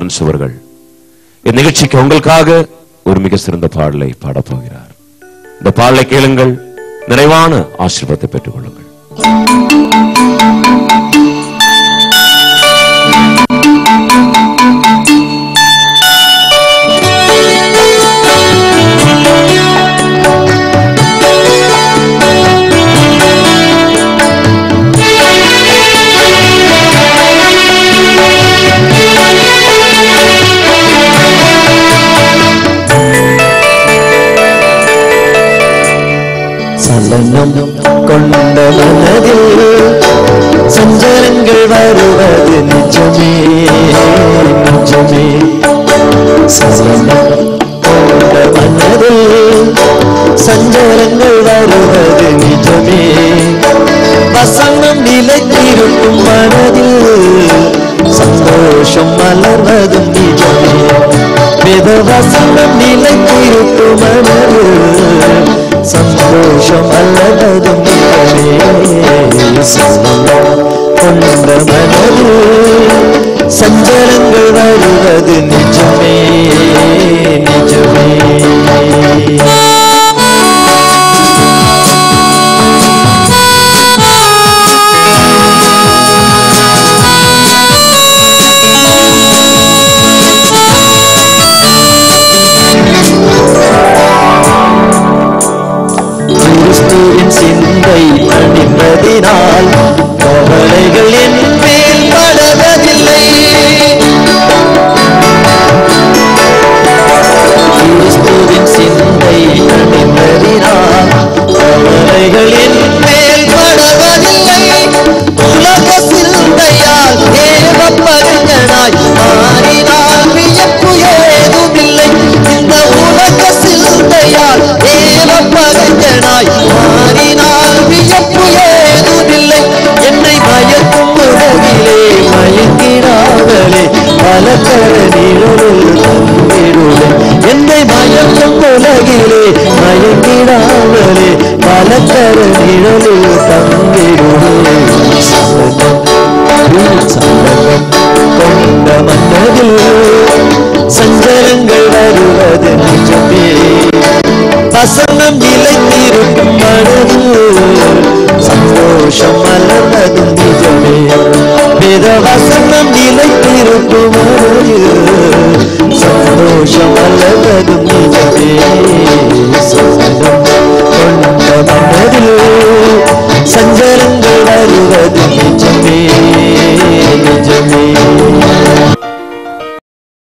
Lawrence அவர்கள் இந்த நிகழ்ச்சிக்கு உங்களுக்காக ஒரு மிக சிறந்த பாடலை பாடப் போகிறார் இந்த பாடலை கேளுங்கள் நிறைவான ஆசீர்வாதத்தை பெற்றுக் கொள்ளுங்கள் சலனம் கொண்ட மனதில் சஞ்சலங்கள் வருவது நிஜமே நிஜமே சலனம் கொண்ட மனதில் சஞ்சலங்கள் வருவது நிஜமே வசனம் நிலைத்திருக்கும் மனதில் சந்தோஷம் மலர்வதும் நிஜமே வேத வசனம் நிலைத்திருக்கும் மனதில் சந்தோஷம் அல்லவதும் நிஜமே சலனம் கொண்ட மனதில் சஞ்சலங்கள் வருவது நிஜமே நிஜமே கிறிஸ்துவின் சிந்தை அணிந்ததினால் கவலைகள் என் மேல் படவதில்லை கிறிஸ்துவின் சிந்தை அணிந்ததினால் கவலைகள் என் மேல் படவதில்லை உலக சிந்தையால் ஏவப்பருங்கனாய் மாறினால் வியப்பு ஏதுமில்லை இந்த உலக சிந்தையால் ஏவப்பருங்கனாய் மாறினால் வியப்பு ஏதுமில்லை என்னை மயக்கும் உலகிலே மயங்கினார்களே பலத்தர நிழலில் தங்கிடுவே என்னை மயக்கும் உலகிலே மயங்கினார்களே பலத்தர நிழலில் தங்கிடுவே சலனம் சலனம் கொண்ட மன்னதில் சஞ்சலங்கள் வருவது நிஜமே வசனம் நிலைத்திருக்கும் மனதில் சந்தோஷம் மலர்வதும் நிஜமே வேத வசனம் நிலைத்திருக்கும் மனதில் சந்தோஷம் மலர்வதும் நிஜமே சலனம் கொண்ட மனதில் சஞ்சலங்கள் வருவதும்